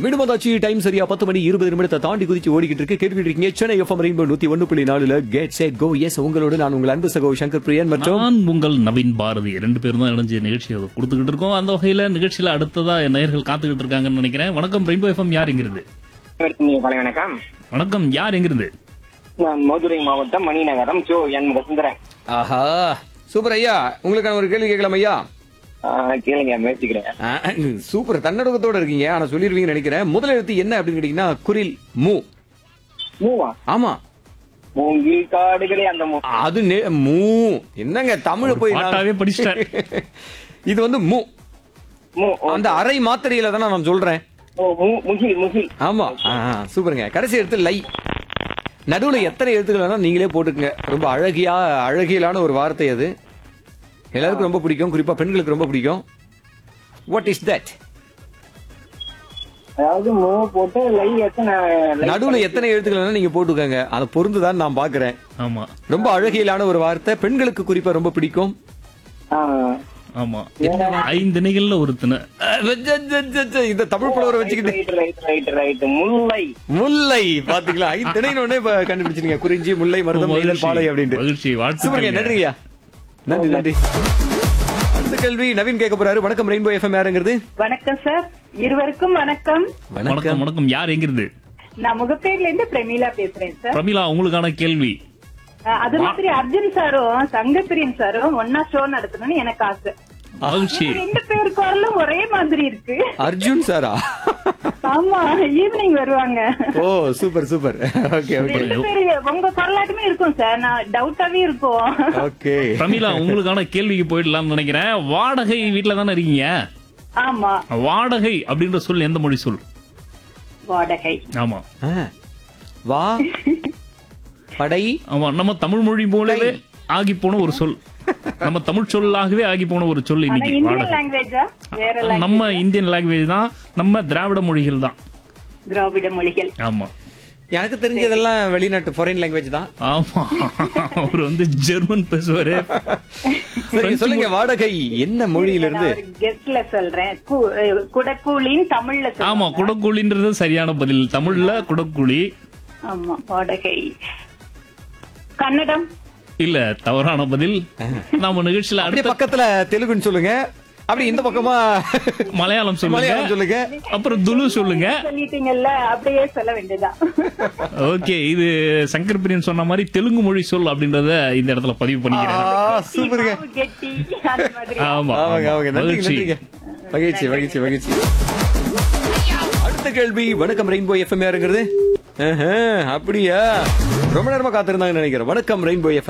மீண்டும் வந்தாச்சு டைம் சரியா பத்து மணி இருபது நிமிடத்தை தாண்டி குதிச்சு ஓடிக்கிட்டு இருக்கு கேட்டுக்கிட்டு இருக்கீங்க சென்னை எஃப்எம் ரெயின்போ நூத்தி ஒன்னு புள்ளி நாலுல கேட் செட் கோ எஸ் உங்களோட நான் உங்கள் அன்பு சகோ சங்கர் பிரியன் மற்றும் நான் உங்கள் நவீன் பாரதி ரெண்டு பேரும் தான் இணைஞ்சு நிகழ்ச்சியை கொடுத்துக்கிட்டு இருக்கோம் அந்த வகையில நிகழ்ச்சியில அடுத்ததா என் நேயர்கள் காத்துக்கிட்டு இருக்காங்கன்னு நினைக்கிறேன் வணக்கம் ரெயின்போ எஃப்எம் யார் எங்கிருந்து நீங்க பல வணக்கம் வணக்கம் யார் எங்கிருந்து நான் மதுரை மாவட்டம் மணிநகரம் ஜோ என் வசுந்தரன் ஆஹா சூப்பர் ஐயா உங்களுக்கான ஒரு கேள்வி கேட்கலாம் ஐயா ஆஹ் கேளுங்க முயற்சிக்கிறேன் ஆ, சூப்பர் தன்னடகத்தோட இருக்கீங்க ஆனா சொல்லிருவீங்கன்னு நினைக்கிறேன் முதல் எழுத்து என்ன அப்படின்னு கேட்டீங்கன்னா குரில் மூ மூவா ஆமா மூங்கில் காடுகளே அந்த மூ அது நெ- மூ என்னங்க தமிழ் போய் நான்- பாட்டாவே படிச்சிட்டார் இது வந்து மூ மூ ஓ, அந்த அரை மாத்திரையில தானே நான் சொல்றேன் ஓ, மூ- முகில் முகில் ஆமா ஆ, ஆ, சூப்பருங்க கடைசி எழுத்து லை நடுவுல எத்தனை எழுத்துக்கள் வேணா நீங்களே போட்டுக்கங்க ரொம்ப அழகியா அழகியலான ஒரு வார்த்தை அது எல்லாருக்கும் ரொம்ப பிடிக்கும் குறிப்பா பெண்களுக்கு ரொம்ப பிடிக்கும் வாட் இஸ் தட் அதாவது மூ போட்டு லை எத்தனை லை- நடுவுல எத்தனை எழுத்துக்கள் வேணா நீங்க போட்டுக்கங்க அதை பொருந்துதான் நான் பாக்குறேன் ஆமா ரொம்ப அழகியலான ஒரு வார்த்தை பெண்களுக்கு குறிப்பா ரொம்ப பிடிக்கும் ஆஹ் ஆமா ஐந்து நிகழ்ல ஒருத்தன இந்த தமிழ் புலவரை வச்சுக்கிட்டு ரைட் ரைட் ரைட் ரைட் முல்லை முல்லை பாத்தீங்களா திணைன்னு ஒண்ணே இப்ப கண்டுபிடிச்சிருங்க குறிஞ்சி முல்லை மருதம் மயிலல் பாலை அப்படின்ட்டு மகிழ்ச்சி சூப்பருங்க வாழ்த்து நன்றிங்கய்யா நன்றி நன்றி அடுத்த கேள்வி நவீன் கேட்க போறாரு வணக்கம் ரெயின்போ எஃப்எம் யாருங்கிறது வணக்கம் சார் இருவருக்கும் வணக்கம் வணக்கம் வணக்கம் யார் எங்கிருந்து நான் முகப்பேர்ல இருந்து பிரமீளா பேசுறேன் சார் பிரமிளா உங்களுக்கான கேள்வி அஹ், அது மாதிரி அர்ஜுன் சாரும் சங்கப்பிரியன் சாரும் ஒன்னா ஷோ நடத்தணும்னு எனக்கு ஆசை மகிழ்ச்சி ரெண்டு பேர் குரலும் ஒரே மாதிரி இருக்கு அர்ஜுன் சாரா ஆமா ஈவினிங் வருவாங்க ஓ சூப்பர் சூப்பர் ஓகே ஓகே ரெண்டு பேரு உங்க குரலாட்டுமே இருக்கும் சார் நான் டவுட்டாவே இருக்கும் ஓகே பிரமிளா உங்களுக்கான கேள்விக்கு போயிடலாம்னு நினைக்கிறேன் வாடகை வீட்டுல தானே இருக்கீங்க ஆமா வாடகை அப்படின்ற சொல் எந்த மொழி சொல் வாடகை ஆமா வா படை ஆமா நம்ம தமிழ் மொழி போலவே ஆகி போன ஒரு சொல் நம்ம தமிழ் சொல்லாகவே ஆகி போன ஒரு சொல் ஆனா இன்னைக்கு இந்தியன் வாடகை லாங்குவேஜா வேற language? நம்ம இந்தியன் லாங்குவேஜ் தான் நம்ம திராவிட மொழிகள் தான் திராவிட மொழிகள் ஆமா எனக்கு தெரிஞ்சதெல்லாம் வெளிநாட்டு ஃபாரின் லாங்குவேஜ் தான் ஆமா அவர் வந்து ஜெர்மன் பேசுவாரு சரி சொல்லுங்க வாடகை என்ன மொழியில இருந்து நான் ஒரு கெஸ்ட்ல சொல்றேன் கு- அஹ், குடக்கூலின்னு தமிழ்ல ஆமா சொல்லுவாங்க. குடக்கூலின்றது சரியான பதில் தமிழ்ல குடக்கூலி ஆமா வாடகை கன்னடம் இல்ல தவறான பதில் நாம நிகழ்ச்சியில அப்படியே அடுத்த பக்கத்துல தெலுங்குன்னு சொல்லுங்க அப்படி இந்த பக்கமா மலையாளம் சொல்லுங்க மலையாளம் சொல்லுங்க அப்புறம் துளு சொல்லுங்க சொல்லிட்டீங்கல்ல அப்படியே சொல்ல வேண்டியதான் ஓகே இது சங்கர் பிரியன் சொன்ன மாதிரி தெலுங்கு மொழி சொல் அப்படின்றத இந்த இடத்துல பதிவு பண்ணிக்கிறேன் ஆ, சூப்பருங்க மாவு கெட்டி அந்த மாதிரி ஆமா ஆமாங்க ஆமா. ஆமாங்க நன்றி மகிழ்ச்சி நன்றிங்க மகிழ்ச்சி மகிழ்ச்சி மகிழ்ச்சி அடுத்த கேள்வி வணக்கம் ரெயின்போ எஃப்எம் யாருங்கிறது ஆஹா, அப்படியா ரொம்ப நேரமா காத்திருந்தாங்கன்னு நினைக்கிறேன் வணக்கம் ரெயின்போ எஃப்எம்